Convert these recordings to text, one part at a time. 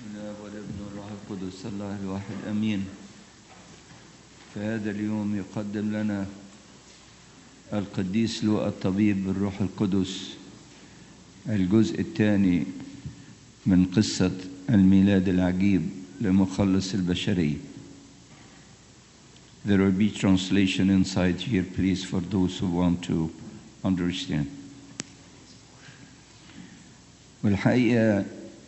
الاب والابن والروح القدس الله الواحد امين في هذا اليوم يقدم لنا القديس لوقا الطبيب بالروح القدس الجزء الثاني من قصة الميلاد العجيب لمخلص البشرية There will be translation inside here, please, for those who want to understand. والحقيقة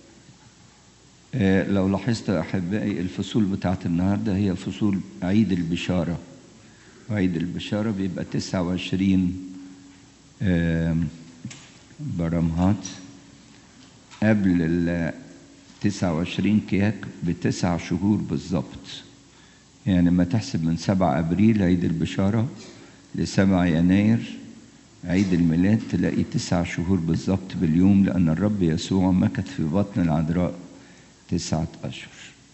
آه، لو لاحظت أحبائي الفصول بتاعت النهاردة هي فصول عيد البشارة وعيد البشارة بيبقى 29 آم، برمهات قبل ال 29 كياك بتسع شهور بالظبط يعني لما تحسب من 7 أبريل عيد البشارة ل 7 يناير عيد الميلاد تلاقي تسع شهور بالظبط باليوم لأن الرب يسوع مكث في بطن العذراء تسعة أشهر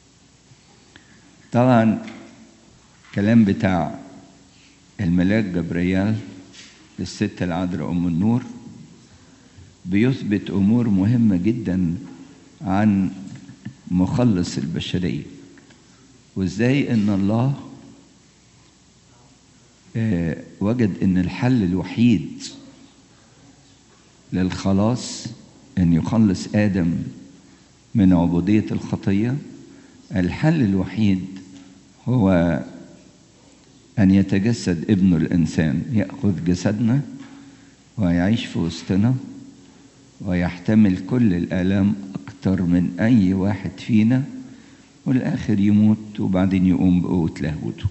طبعا كلام بتاع الملاك جبريال للست العذراء أم النور بيثبت أمور مهمة جدا عن مخلص البشرية وإزاي إن الله آه، وجد ان الحل الوحيد للخلاص ان يخلص ادم من عبوديه الخطيه الحل الوحيد هو ان يتجسد ابن الانسان ياخذ جسدنا ويعيش في وسطنا ويحتمل كل الالام اكتر من اي واحد فينا والاخر يموت وبعدين يقوم بقوه لاهوته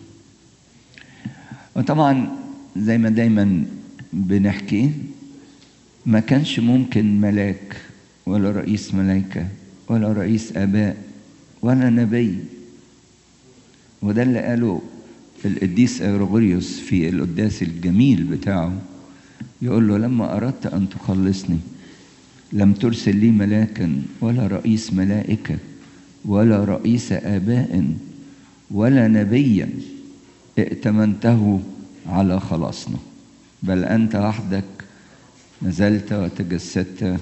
وطبعا زي ما دايما بنحكي ما كانش ممكن ملاك ولا رئيس ملائكة ولا رئيس آباء ولا نبي وده اللي قاله القديس أغريغوريوس في القداس الجميل بتاعه يقول له لما أردت أن تخلصني لم ترسل لي ملاكا ولا رئيس ملائكة ولا رئيس آباء ولا نبيا ائتمنته على خلاصنا بل أنت وحدك نزلت وتجسدت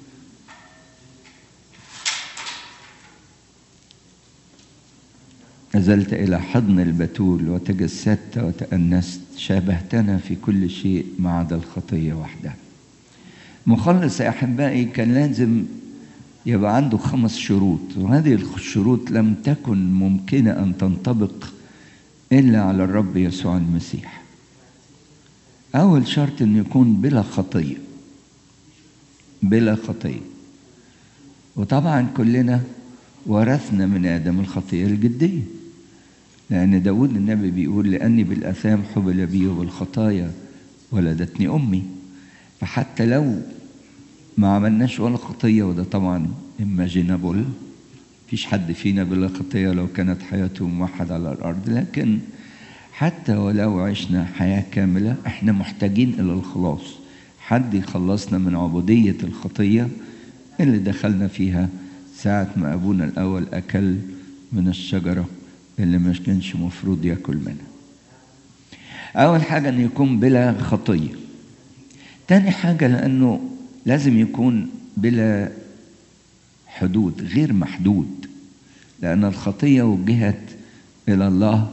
نزلت إلى حضن البتول وتجسدت وتأنست شابهتنا في كل شيء ما عدا الخطية وحدها مخلص يا أحبائي كان لازم يبقى عنده خمس شروط وهذه الشروط لم تكن ممكنة أن تنطبق إلا على الرب يسوع المسيح أول شرط أن يكون بلا خطية بلا خطية وطبعا كلنا ورثنا من آدم الخطية الجدية لأن داود النبي بيقول لأني بالأثام حبل بي وبالخطايا ولدتني أمي فحتى لو ما عملناش ولا خطية وده طبعا imaginable فيش حد فينا بلا خطية لو كانت حياته موحد على الأرض لكن حتى ولو عشنا حياة كاملة احنا محتاجين إلى الخلاص حد يخلصنا من عبودية الخطية اللي دخلنا فيها ساعة ما أبونا الأول أكل من الشجرة اللي ما كانش مفروض ياكل منها أول حاجة أن يكون بلا خطية تاني حاجة لأنه لازم يكون بلا حدود غير محدود لأن الخطية وجهت إلى الله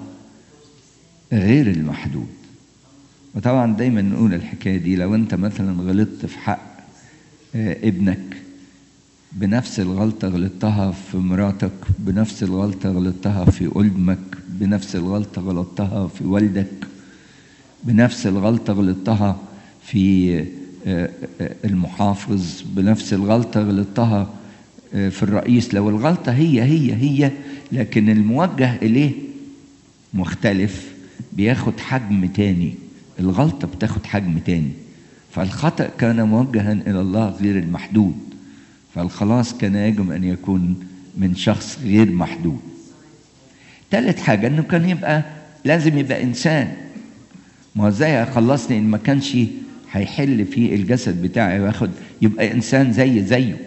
غير المحدود وطبعا دايما نقول الحكاية دي لو أنت مثلا غلطت في حق آه، ابنك بنفس الغلطة غلطتها في مراتك بنفس الغلطة غلطتها في أمك بنفس الغلطة غلطتها في والدك بنفس الغلطة غلطتها في آه، آه، المحافظ بنفس الغلطة غلطتها في الرئيس لو الغلطة هي هي هي لكن الموجه إليه مختلف بياخد حجم تاني الغلطة بتاخد حجم تاني فالخطأ كان موجها إلى الله غير المحدود فالخلاص كان يجب أن يكون من شخص غير محدود تالت حاجة إنه كان يبقى لازم يبقى إنسان ما هو إزاي هيخلصني إن ما كانش هيحل في الجسد بتاعي وياخد يبقى إنسان زي زيه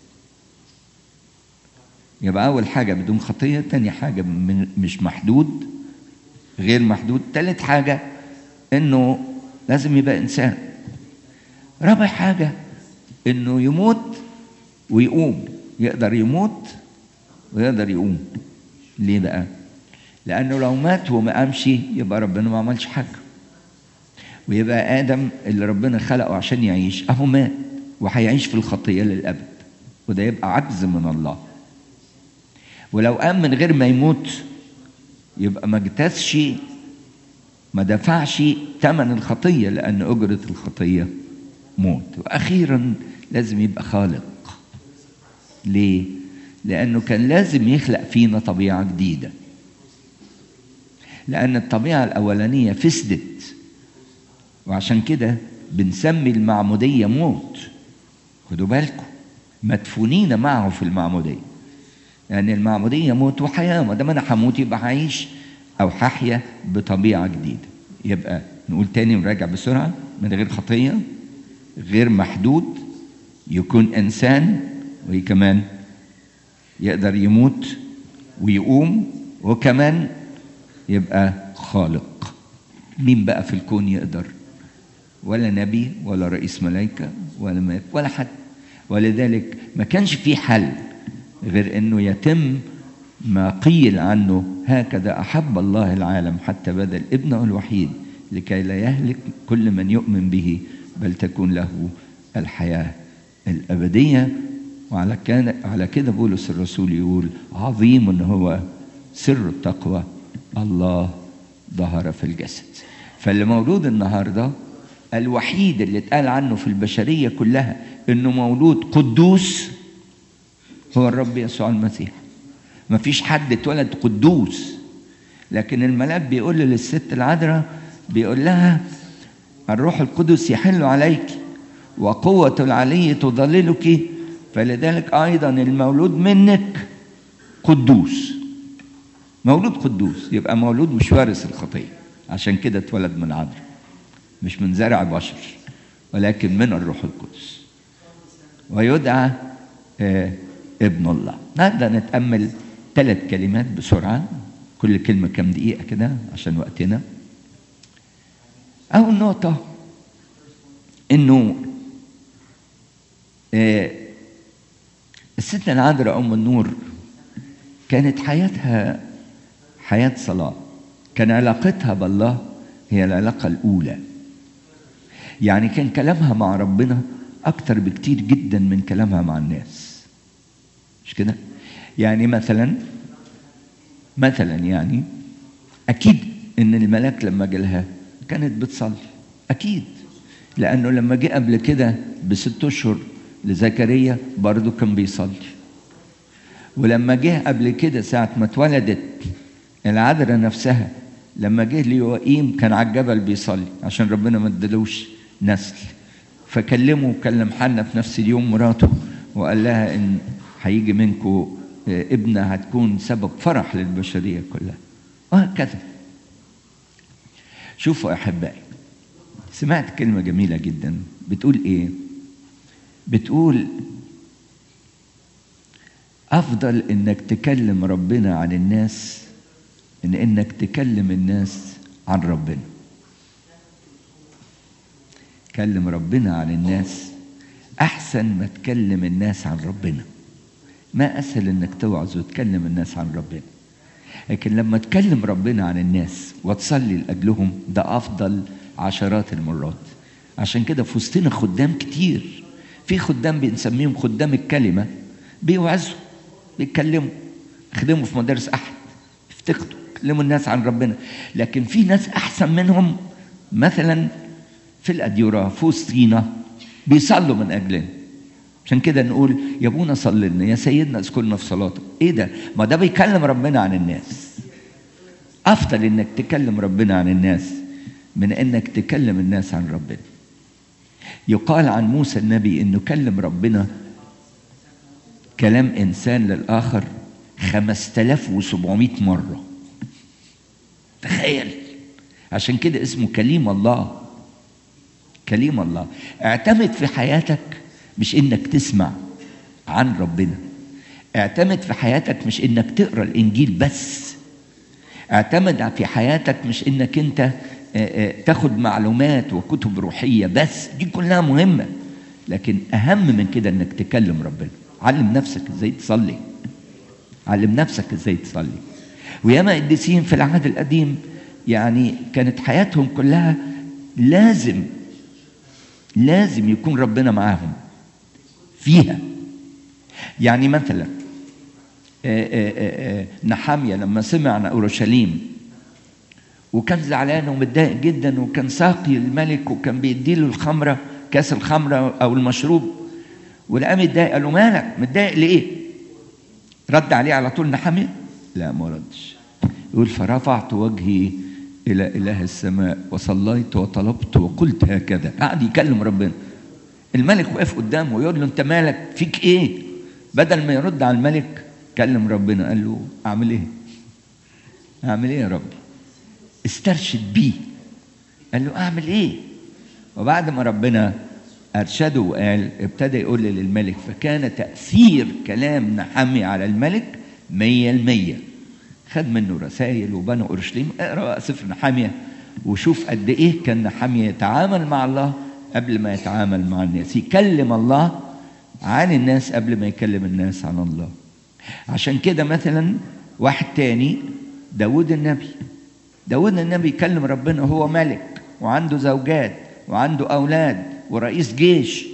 يبقى أول حاجة بدون خطية تاني حاجة من- مش محدود غير محدود تالت حاجة إنه لازم يبقى إنسان رابع حاجة إنه يموت ويقوم يقدر يموت ويقدر يقوم ليه بقى لانه لو مات وما قامش يبقى ربنا ما عملش حاجه ويبقى ادم اللي ربنا خلقه عشان يعيش اهو مات وهيعيش في الخطيه للابد وده يبقى عجز من الله ولو قام من غير ما يموت يبقى ما اجتازش ما دفعش ثمن الخطيه لان اجره الخطيه موت واخيرا لازم يبقى خالق ليه لانه كان لازم يخلق فينا طبيعه جديده لان الطبيعه الاولانيه فسدت وعشان كده بنسمي المعموديه موت خدوا بالكم مدفونين معه في المعموديه لان يعني المعموديه موت وحياه ما دام انا هموت يبقى هعيش او هحيا بطبيعه جديده يبقى نقول تاني ونراجع بسرعه من غير خطيه غير محدود يكون انسان وكمان يقدر يموت ويقوم وكمان يبقى خالق مين بقى في الكون يقدر ولا نبي ولا رئيس ملائكة ولا ملك ولا حد ولذلك ما كانش في حل غير انه يتم ما قيل عنه هكذا احب الله العالم حتى بذل ابنه الوحيد لكي لا يهلك كل من يؤمن به بل تكون له الحياه الابديه وعلى كان على كده بولس الرسول يقول عظيم ان هو سر التقوى الله ظهر في الجسد فاللي مولود النهارده الوحيد اللي اتقال عنه في البشريه كلها انه مولود قدوس هو الرب يسوع المسيح ما فيش حد اتولد قدوس لكن الملاك بيقول للست العذراء بيقول لها الروح القدس يحل عليك وقوة العلي تضللك فلذلك أيضا المولود منك قدوس مولود قدوس يبقى مولود مش وارث الخطية عشان كده اتولد من عذراء مش من زرع بشر ولكن من الروح القدس ويدعى آه ابن الله نقدر نتأمل ثلاث كلمات بسرعة كل كلمة كم دقيقة كده عشان وقتنا أول نقطة إنه آه الست العذراء أم النور كانت حياتها حياة صلاة كان علاقتها بالله هي العلاقة الأولى يعني كان كلامها مع ربنا أكتر بكتير جدا من كلامها مع الناس مش كده؟ يعني مثلا مثلا يعني أكيد إن الملاك لما جالها كانت بتصلي أكيد لأنه لما جه قبل كده بست أشهر لزكريا برضه كان بيصلي ولما جه قبل كده ساعة ما اتولدت العذراء نفسها لما جه ليوائيم كان على الجبل بيصلي عشان ربنا ما ادالوش نسل فكلمه وكلم حنا في نفس اليوم مراته وقال لها ان هيجي منكم ابنه هتكون سبب فرح للبشريه كلها وهكذا شوفوا يا احبائي سمعت كلمه جميله جدا بتقول ايه بتقول افضل انك تكلم ربنا عن الناس من انك تكلم الناس عن ربنا كلم ربنا عن الناس احسن ما تكلم الناس عن ربنا ما اسهل انك توعظ وتكلم الناس عن ربنا لكن لما تكلم ربنا عن الناس وتصلي لاجلهم ده افضل عشرات المرات عشان كده في وسطنا خدام كتير في خدام بنسميهم خدام الكلمه بيوعظوا بيتكلموا يخدموا في مدارس احد يفتقدوا يكلموا الناس عن ربنا لكن في ناس احسن منهم مثلا في الاديره في وسطينا بيصلوا من اجلنا عشان كده نقول يا ابونا صلي لنا يا سيدنا اذكرنا في صلاتك ايه ده ما ده بيكلم ربنا عن الناس افضل انك تكلم ربنا عن الناس من انك تكلم الناس عن ربنا يقال عن موسى النبي انه كلم ربنا كلام انسان للاخر 5700 مره تخيل عشان كده اسمه كليم الله كليم الله اعتمد في حياتك مش انك تسمع عن ربنا اعتمد في حياتك مش انك تقرا الانجيل بس اعتمد في حياتك مش انك انت تاخد معلومات وكتب روحيه بس دي كلها مهمه لكن اهم من كده انك تكلم ربنا علم نفسك ازاي تصلي علم نفسك ازاي تصلي وياما قديسين في العهد القديم يعني كانت حياتهم كلها لازم لازم يكون ربنا معاهم فيها يعني مثلا نحامية لما سمع عن أورشليم وكان زعلان ومتضايق جدا وكان ساقي الملك وكان بيديله الخمرة كاس الخمرة أو المشروب ولقاه متضايق قال له مالك متضايق لإيه؟ رد عليه على طول نحامية؟ لا ما ردش يقول فرفعت وجهي إلى إله السماء وصليت وطلبت وقلت هكذا قعد يكلم ربنا الملك واقف قدامه ويقول له أنت مالك فيك إيه؟ بدل ما يرد على الملك كلم ربنا قال له أعمل إيه؟ أعمل إيه يا ربي؟ استرشد بيه قال له أعمل إيه؟ وبعد ما ربنا أرشده وقال ابتدى يقول للملك فكان تأثير كلام نحمي على الملك مية المية خد منه رسائل وبنوا اورشليم اقرا سفر نحاميه وشوف قد ايه كان نحاميه يتعامل مع الله قبل ما يتعامل مع الناس يكلم الله عن الناس قبل ما يكلم الناس عن الله عشان كده مثلا واحد تاني داود النبي داود النبي يكلم ربنا هو ملك وعنده زوجات وعنده أولاد ورئيس جيش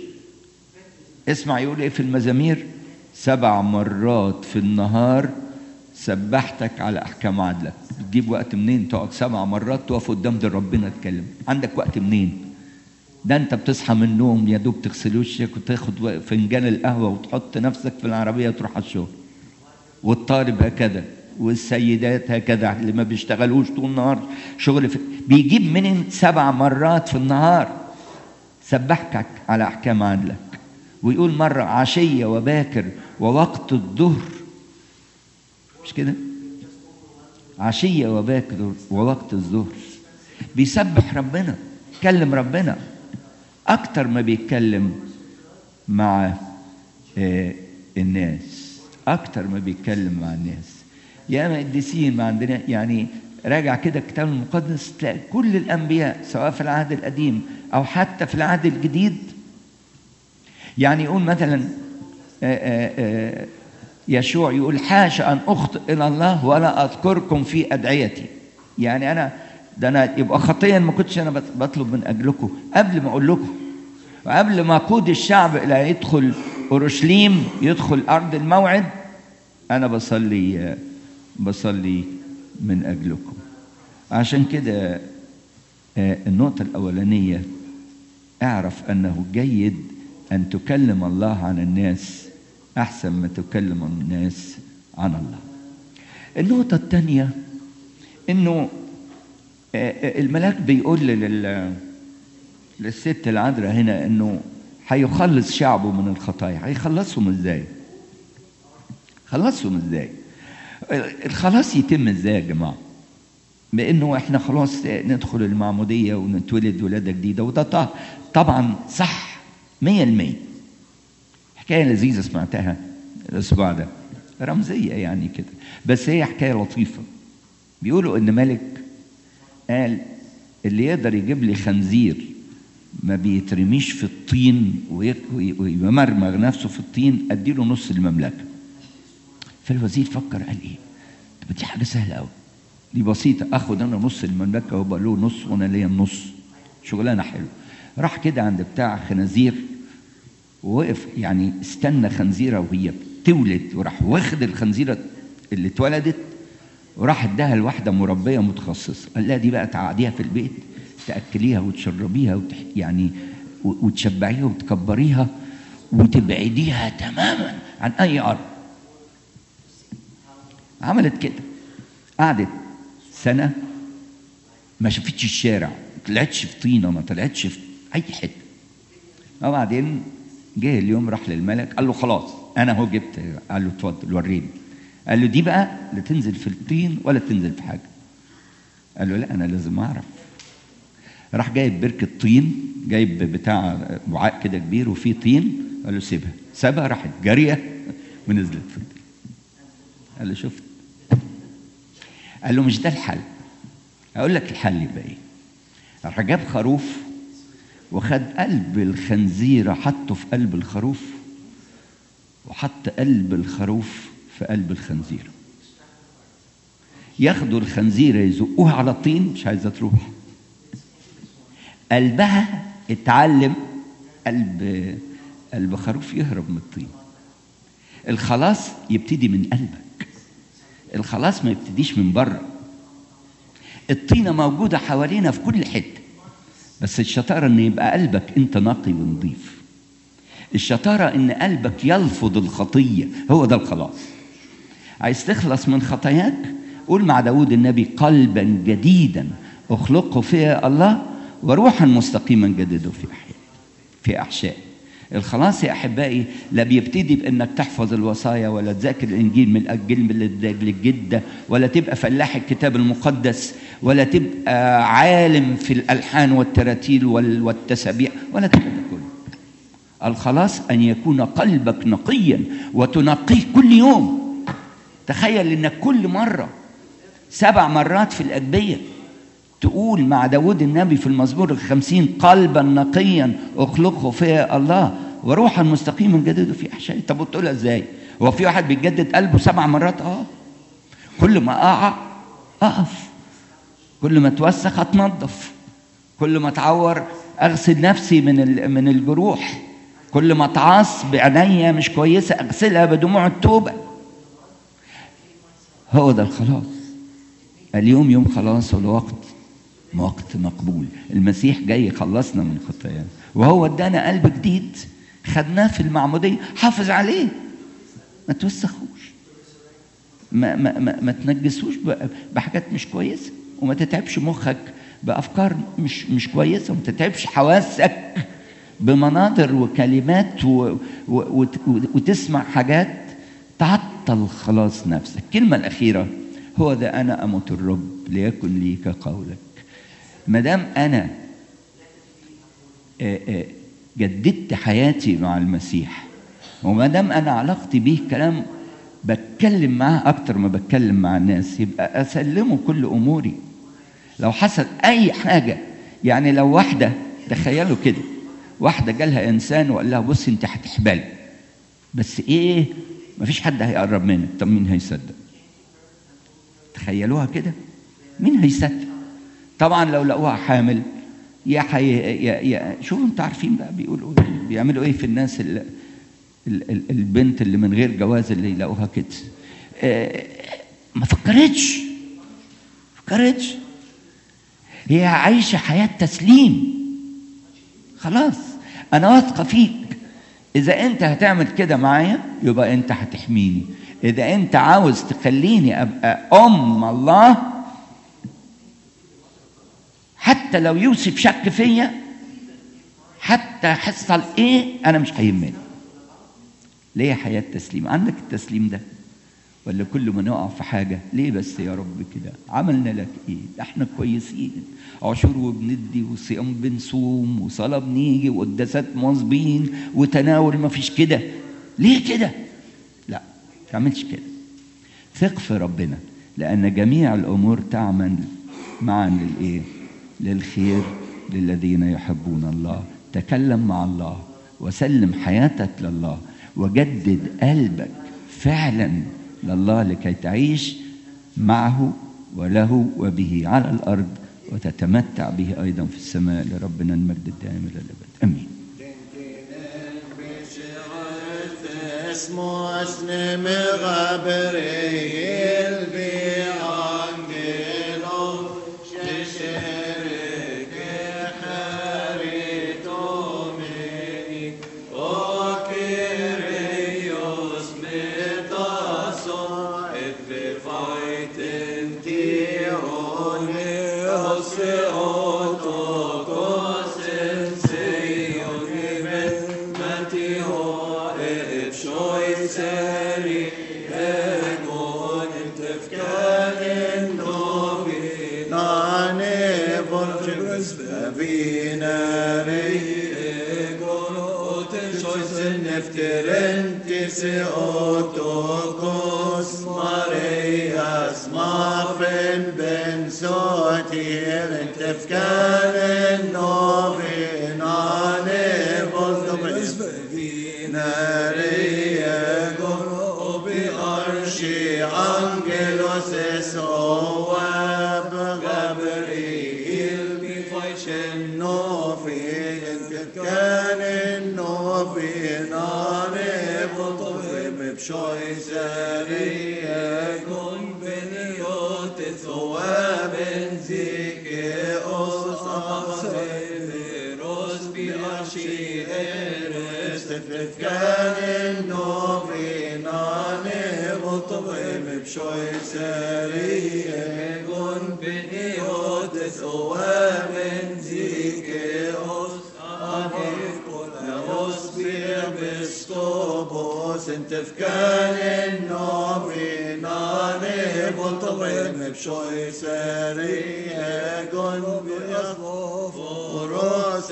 اسمع يقول ايه في المزامير سبع مرات في النهار سبحتك على احكام عدلك تجيب وقت منين تقعد سبع مرات تقف قدام ده ربنا تكلم عندك وقت منين ده انت بتصحى من النوم يا دوب تغسل وشك وتاخد فنجان القهوه وتحط نفسك في العربيه تروح على الشغل والطالب هكذا والسيدات هكذا اللي ما بيشتغلوش طول النهار شغل في بيجيب منين سبع مرات في النهار سبحك على احكام عدلك ويقول مره عشيه وباكر ووقت الظهر مش كده عشية وباكر ووقت الظهر بيسبح ربنا يكلم ربنا أكتر ما بيتكلم مع آه الناس أكتر ما بيتكلم مع الناس ياما قديسين ما عندنا يعني راجع كده الكتاب المقدس تلاقي كل الأنبياء سواء في العهد القديم أو حتى في العهد الجديد يعني يقول مثلا آآ آآ يشوع يقول حاشا أن أخطئ إلى الله ولا أذكركم في أدعيتي يعني أنا ده أنا يبقى خطيا ما كنتش أنا بطلب من أجلكم قبل ما أقول لكم وقبل ما أقود الشعب إلى يدخل أورشليم يدخل أرض الموعد أنا بصلي بصلي من أجلكم عشان كده النقطة الأولانية اعرف أنه جيد أن تكلم الله عن الناس أحسن ما تكلم الناس عن الله النقطة الثانية إنه الملاك بيقول لل للست العذراء هنا إنه هيخلص شعبه من الخطايا هيخلصهم إزاي؟ خلصهم إزاي؟ الخلاص يتم إزاي يا جماعة؟ بانه احنا خلاص ندخل المعموديه ونتولد ولاده جديده وده طبعا صح 100% حكايه لذيذه سمعتها الاسبوع ده رمزيه يعني كده بس هي حكايه لطيفه بيقولوا ان ملك قال اللي يقدر يجيب لي خنزير ما بيترميش في الطين ويمرمغ نفسه في الطين اديله نص المملكه فالوزير فكر قال ايه طب دي حاجه سهله قوي دي بسيطه اخد انا نص المملكه وابقى له نص وانا ليا النص شغلانه حلوه راح كده عند بتاع خنازير ووقف يعني استنى خنزيره وهي بتولد وراح واخد الخنزيره اللي اتولدت وراح اداها لواحده مربيه متخصصه قال لها دي بقى تقعديها في البيت تاكليها وتشربيها وتح يعني وتشبعيها وتكبريها وتبعديها تماما عن اي ارض عملت كده قعدت سنه ما شافتش الشارع ما طلعتش في طينه ما طلعتش في اي حته وبعدين جه اليوم راح للملك قال له خلاص انا اهو جبت قال له اتفضل وريني قال له دي بقى لا تنزل في الطين ولا تنزل في حاجه قال له لا انا لازم اعرف راح جايب بركه طين جايب بتاع وعاء كده كبير وفيه طين قال له سيبها سابها راحت جاريه ونزلت في الطين قال له شفت قال له مش ده الحل اقول لك الحل يبقى ايه راح جاب خروف وخد قلب الخنزيرة حطه في قلب الخروف وحط قلب الخروف في قلب الخنزير ياخدوا الخنزيرة يزقوها على الطين مش عايزة تروح قلبها اتعلم قلب قلب خروف يهرب من الطين الخلاص يبتدي من قلبك الخلاص ما يبتديش من بره الطينة موجودة حوالينا في كل حتة بس الشطارة ان يبقى قلبك انت نقي ونظيف الشطارة ان قلبك يلفظ الخطية هو ده الخلاص عايز تخلص من خطاياك قول مع داود النبي قلبا جديدا اخلقه فيها الله وروحا مستقيما جدده في احيائي في احشائي الخلاص يا احبائي لا بيبتدي بانك تحفظ الوصايا ولا تذاكر الانجيل من الجلم للجده ولا تبقى فلاح الكتاب المقدس ولا تبقى عالم في الالحان والتراتيل والتسابيح ولا تبقى ده كله الخلاص ان يكون قلبك نقيا وتنقيه كل يوم تخيل انك كل مره سبع مرات في الادبيه تقول مع داود النبي في المزمور الخمسين قلبا نقيا اخلقه فيا الله وروحا مستقيما جدده في احشائي طب وتقولها ازاي هو في واحد بيجدد قلبه سبع مرات اه كل ما اقع اقف كل ما اتوسخ اتنظف كل ما اتعور اغسل نفسي من من الجروح كل ما اتعاص بعينيا مش كويسه اغسلها بدموع التوبه هو ده الخلاص اليوم يوم خلاص والوقت وقت مقبول المسيح جاي يخلصنا من خطايانا وهو ادانا قلب جديد خدناه في المعمودية حافظ عليه ما توسخوش ما, ما, ما, ما تنجسوش بحاجات مش كويسة وما تتعبش مخك بأفكار مش مش كويسة وما تتعبش حواسك بمناظر وكلمات و و و وتسمع حاجات تعطل خلاص نفسك الكلمة الأخيرة هو ده أنا أموت الرب ليكن لي كقولك ما دام انا جددت حياتي مع المسيح وما دام انا علاقتي بيه كلام بتكلم معاه اكتر ما بتكلم مع الناس يبقى اسلمه كل اموري لو حصل اي حاجه يعني لو واحده تخيلوا كده واحده جالها انسان وقال لها بصي انت هتحبلي بس ايه مفيش حد هيقرب منك طب مين هيصدق تخيلوها كده مين هيصدق طبعا لو لقوها حامل يا حي يا يا شوفوا انتوا عارفين بقى بيقولوا بيعملوا ايه في الناس اللي البنت اللي من غير جواز اللي يلاقوها كده آه ما فكرتش فكرتش هي عايشه حياه تسليم خلاص انا واثقه فيك اذا انت هتعمل كده معايا يبقى انت هتحميني اذا انت عاوز تخليني ابقى ام الله حتى لو يوسف شك فيا حتى حصل ايه انا مش هيهمني ليه حياه تسليم عندك التسليم ده ولا كل ما نقع في حاجه ليه بس يا رب كده عملنا لك ايه ده احنا كويسين عشور وبندي وصيام بنصوم وصلاه بنيجي وقداسات مواظبين وتناول ما فيش كده ليه كده لا ما تعملش كده ثق في ربنا لان جميع الامور تعمل معا للايه للخير للذين يحبون الله تكلم مع الله وسلم حياتك لله وجدد قلبك فعلا لله لكي تعيش معه وله وبه على الارض وتتمتع به ايضا في السماء لربنا المجد الدائم الى الابد امين اسمه اسم غبريل بأنجلو ششرك خريتومي وكيريوس متاسو اتفايت انتيوني اوسيوتوكوس انسيوني ماتيو اتشوي سري اكون تفكان نوبي ناني بولجبس بابيناري اكون اوتشوي نفترنتس اوتوكوس مارياس مافن بن صوتي تفكان نوبي ناني بولجبس بابيناري اكون بأرش angelos es oab Gabriel bifajshen nofin كان نوفين عرب طفم بشوي سرية كن بنيوت ثواب زيك أصحاب روس بأشي استفت كان نوفين عرب طفم بشوي سرية كن بنيوت ثواب زيك أصحاب Osbir biskobos inte fkan النوبي ناني بلطبين بشوي سري اقون بيصف وروس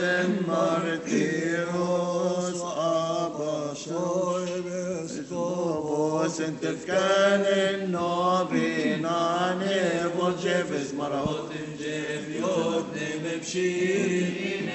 مرتيروس ابا شوي بيسكوبوس انت فكان النوبي ناني بلجفز مرهوت جيف يودني ببشيرين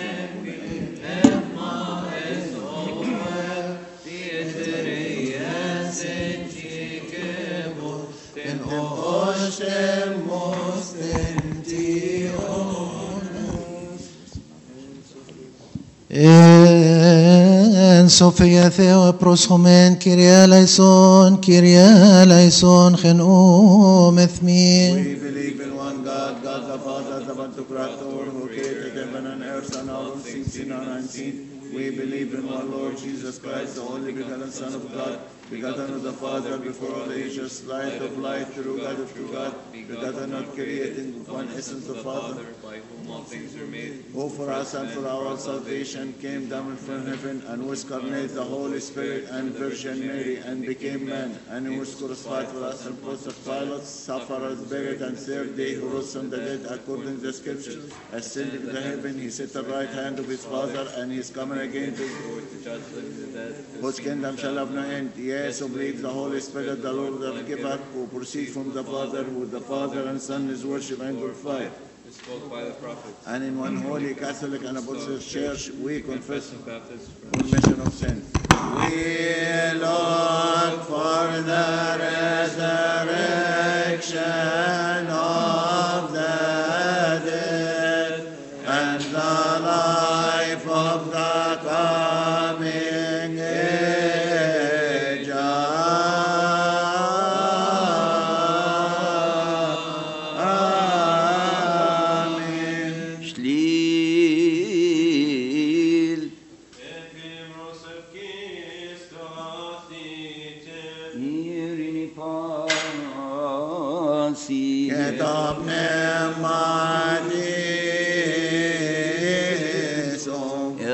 En Sofia Theo proshomen Kyria eleison Kyria eleison chen um ethmin We believe in one God, God the Father, the Pantocrator, who created heaven and earth and all things seen and unseen. We believe in one Lord Jesus Christ, the only begotten Son of God, begotten of the Father before all ages, light of light, true God of true God, begotten not created, with one essence the Father, by whom all things are made. who for us and for our salvation came down from heaven and was incarnate the Holy Spirit and Virgin Mary and became man and he was crucified for us and post of Pilate, suffered, buried, and third day he rose from the dead according to the scriptures, ascended to heaven, he sat at the right hand of his Father and he is coming again to To judge the living and the dead. whose kingdom shall have no end. Yes, who believe the Holy Spirit, the Lord of giver, who proceed from the Father, who the Father and Son is worshipped and glorified. Who spoke by the prophets. And in one holy Catholic and Apostolic Church, we confess Confession of baptism. remission of sin. We look for the resurrection of the dead and the life of the coming age. Amen. Schlil. Irini pasi. Get up,